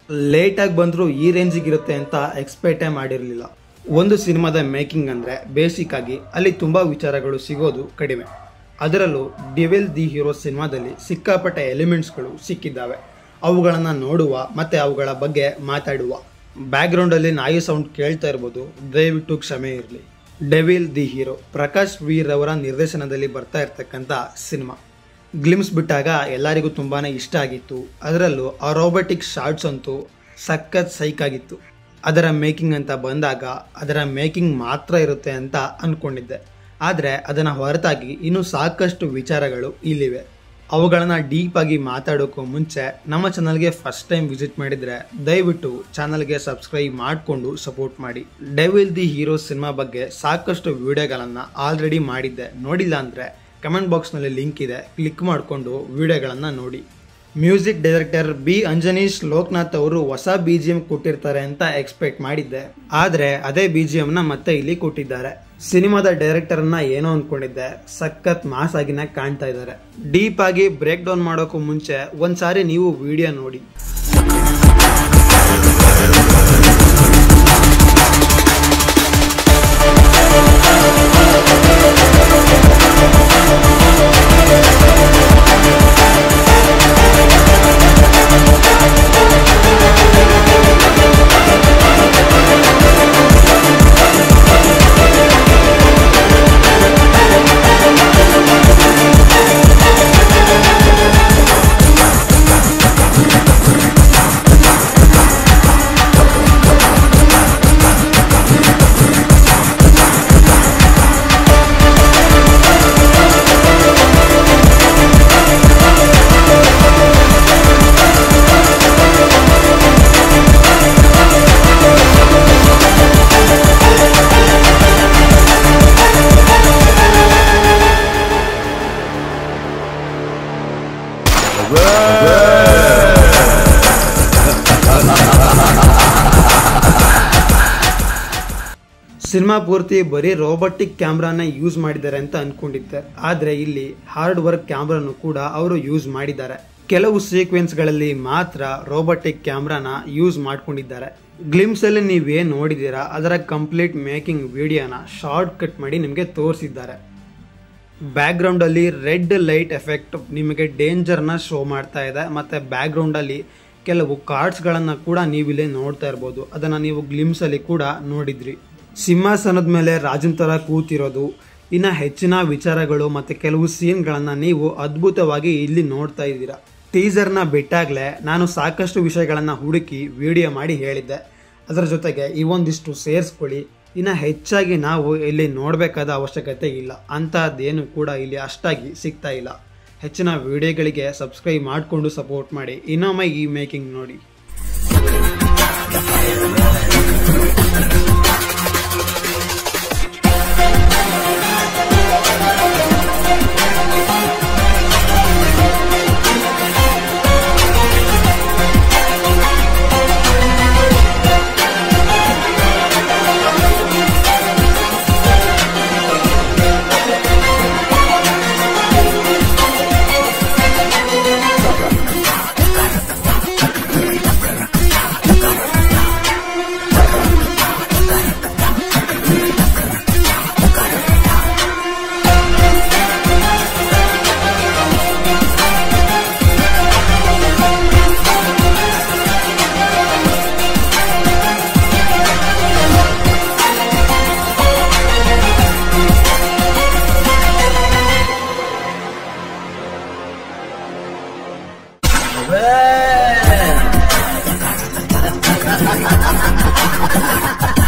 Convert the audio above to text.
ಲೇಟಾಗಿ ಬಂದರೂ ಈ ರೇಂಜಿಗೆ ಇರುತ್ತೆ ಅಂತ ಎಕ್ಸ್ಪೆಕ್ಟೇ ಮಾಡಿರಲಿಲ್ಲ ಒಂದು ಸಿನಿಮಾದ ಮೇಕಿಂಗ್ ಅಂದರೆ ಬೇಸಿಕ್ ಆಗಿ ಅಲ್ಲಿ ತುಂಬ ವಿಚಾರಗಳು ಸಿಗೋದು ಕಡಿಮೆ ಅದರಲ್ಲೂ ಡಿವೆಲ್ ದಿ ಹೀರೋ ಸಿನಿಮಾದಲ್ಲಿ ಸಿಕ್ಕಾಪಟ್ಟೆ ಎಲಿಮೆಂಟ್ಸ್ಗಳು ಸಿಕ್ಕಿದ್ದಾವೆ ಅವುಗಳನ್ನು ನೋಡುವ ಮತ್ತು ಅವುಗಳ ಬಗ್ಗೆ ಮಾತಾಡುವ ಬ್ಯಾಕ್ಗ್ರೌಂಡಲ್ಲಿ ನಾಯಿ ಸೌಂಡ್ ಕೇಳ್ತಾ ಇರ್ಬೋದು ದಯವಿಟ್ಟು ಕ್ಷಮೆ ಇರಲಿ devil the hero Prakash Veer ಅವರ ನಿರ್ದೇಶನದಲ್ಲಿ ಬರ್ತಾ ಇರ್ತಕ್ಕಂಥ ಸಿನಿಮಾ ಗ್ಲಿಮ್ಸ್ ಬಿಟ್ಟಾಗ ಎಲ್ಲರಿಗೂ ತುಂಬಾ ಇಷ್ಟ ಆಗಿತ್ತು ಅದರಲ್ಲೂ ಆ ರೋಬೋಟಿಕ್ ಶಾರ್ಟ್ಸ್ ಅಂತೂ ಸಖತ್ ಸೈಕ್ ಆಗಿತ್ತು ಅದರ ಮೇಕಿಂಗ್ ಅಂತ ಬಂದಾಗ ಅದರ ಮೇಕಿಂಗ್ ಮಾತ್ರ ಇರುತ್ತೆ ಅಂತ ಅಂದ್ಕೊಂಡಿದ್ದೆ ಆದರೆ ಅದನ್ನು ಹೊರತಾಗಿ ಇನ್ನೂ ಸಾಕಷ್ಟು ವಿಚಾರಗಳು ಇಲ್ಲಿವೆ ಅವುಗಳನ್ನು ಡೀಪಾಗಿ ಮಾತಾಡೋಕ್ಕೂ ಮುಂಚೆ ನಮ್ಮ ಚಾನಲ್ಗೆ ಫಸ್ಟ್ ಟೈಮ್ ವಿಸಿಟ್ ಮಾಡಿದರೆ ದಯವಿಟ್ಟು ಚಾನಲ್ಗೆ ಸಬ್ಸ್ಕ್ರೈಬ್ ಮಾಡಿಕೊಂಡು ಸಪೋರ್ಟ್ ಮಾಡಿ ಡೆವಿಲ್ ದಿ ಹೀರೋ ಸಿನಿಮಾ ಬಗ್ಗೆ ಸಾಕಷ್ಟು ವಿಡಿಯೋಗಳನ್ನು ಆಲ್ರೆಡಿ ಮಾಡಿದ್ದೆ ನೋಡಿಲ್ಲ ಅಂದರೆ ಕಮೆಂಟ್ ಬಾಕ್ಸ್ನಲ್ಲಿ ಲಿಂಕ್ ಇದೆ ಕ್ಲಿಕ್ ಮಾಡಿಕೊಂಡು ವಿಡಿಯೋಗಳನ್ನು ನೋಡಿ music director B Ajaneesh Loknath ಅವರು ಹೊಸ ಬಿ ಜಿ ಎಂ ಕೊಟ್ಟಿರ್ತಾರೆ ಅಂತ ಎಕ್ಸ್ಪೆಕ್ಟ್ ಮಾಡಿದ್ದೆ ಆದರೆ ಅದೇ ಬಿ ಜಿ ಎಮ್ನ ಮತ್ತೆ ಇಲ್ಲಿ ಕೊಟ್ಟಿದ್ದಾರೆ ಸಿನಿಮಾದ ಡೈರೆಕ್ಟರ್ನ ಏನೋ ಅನ್ಕೊಂಡಿದ್ದೆ ಸಖತ್ ಮಾಸ್ ಆಗಿನ ಕಾಣ್ತಾ ಇದ್ದಾರೆ ಡೀಪ್ ಆಗಿ ಬ್ರೇಕ್ ಡೌನ್ ಮಾಡೋಕ್ಕೂ ಮುಂಚೆ ಒಂದ್ಸಾರಿ ನೀವು ವಿಡಿಯೋ ನೋಡಿ ಸಿನಿಮಾ ಪೂರ್ತಿ ಬರೀ ರೋಬೋಟಿಕ್ ಕ್ಯಾಮ್ರಾನ ಯೂಸ್ ಮಾಡಿದ್ದಾರೆ ಅಂತ ಅನ್ಕೊಂಡಿದ್ದೆ ಆದರೆ ಇಲ್ಲಿ ಹಾರ್ಡ್ ವರ್ಕ್ ಕ್ಯಾಮ್ರಾನು ಕೂಡ ಅವರು ಯೂಸ್ ಮಾಡಿದ್ದಾರೆ ಕೆಲವು ಸೀಕ್ವೆನ್ಸ್ಗಳಲ್ಲಿ ಮಾತ್ರ ರೋಬೋಟಿಕ್ ಕ್ಯಾಮ್ರಾನ ಯೂಸ್ ಮಾಡ್ಕೊಂಡಿದ್ದಾರೆ ಗ್ಲಿಮ್ಸ್ ಅಲ್ಲಿ ನೀವೇನ್ ನೋಡಿದ್ದೀರಾ ಅದರ ಕಂಪ್ಲೀಟ್ ಮೇಕಿಂಗ್ ವಿಡಿಯೋನ ಶಾರ್ಟ್ ಕಟ್ ಮಾಡಿ ನಿಮಗೆ ತೋರಿಸಿದ್ದಾರೆ ಬ್ಯಾಕ್ಗ್ರೌಂಡ್ ಅಲ್ಲಿ ರೆಡ್ ಲೈಟ್ ಎಫೆಕ್ಟ್ ನಿಮಗೆ ಡೇಂಜರ್ನ ಶೋ ಮಾಡ್ತಾ ಇದೆ ಮತ್ತೆ ಬ್ಯಾಕ್ಗ್ರೌಂಡ್ ಅಲ್ಲಿ ಕೆಲವು ಕಾರ್ಡ್ಸ್ಗಳನ್ನ ಕೂಡ ನೀವಿಲ್ಲಿ ನೋಡ್ತಾ ಇರ್ಬೋದು ಅದನ್ನ ನೀವು ಗ್ಲಿಮ್ಸ್ ಅಲ್ಲಿ ಕೂಡ ನೋಡಿದ್ರಿ ಸಿಂಹಾಸನದ ಮೇಲೆ ರಾಜನ್ ತರ ಕೂತಿರೋದು ಇನ್ನ ಹೆಚ್ಚಿನ ವಿಚಾರಗಳು ಮತ್ತೆ ಕೆಲವು ಸೀನ್ಗಳನ್ನ ನೀವು ಅದ್ಭುತವಾಗಿ ಇಲ್ಲಿ ನೋಡ್ತಾ ಇದ್ದೀರಾ ಟೀಸರ್ನ ಬಿಟ್ಟಾಗ್ಲೇ ನಾನು ಸಾಕಷ್ಟು ವಿಷಯಗಳನ್ನ ಹುಡುಕಿ ವಿಡಿಯೋ ಮಾಡಿ ಹೇಳಿದ್ದೆ ಅದರ ಜೊತೆಗೆ ಈ ಒಂದಿಷ್ಟು ಸೇರಿಸ್ಕೊಳ್ಳಿ ಇನ್ನು ಹೆಚ್ಚಾಗಿ ನಾವು ಇಲ್ಲಿ ನೋಡಬೇಕಾದ ಅವಶ್ಯಕತೆ ಇಲ್ಲ ಅಂಥದ್ದೇನು ಕೂಡ ಇಲ್ಲಿ ಅಷ್ಟಾಗಿ ಸಿಗ್ತಾ ಇಲ್ಲ ಹೆಚ್ಚಿನ ವಿಡಿಯೋಗಳಿಗೆ ಸಬ್ಸ್ಕ್ರೈಬ್ ಮಾಡಿಕೊಂಡು ಸಪೋರ್ಟ್ ಮಾಡಿ ಇನ್ನೊಮ್ಮೆ ಈ ಮೇಕಿಂಗ್ ನೋಡಿ Hey!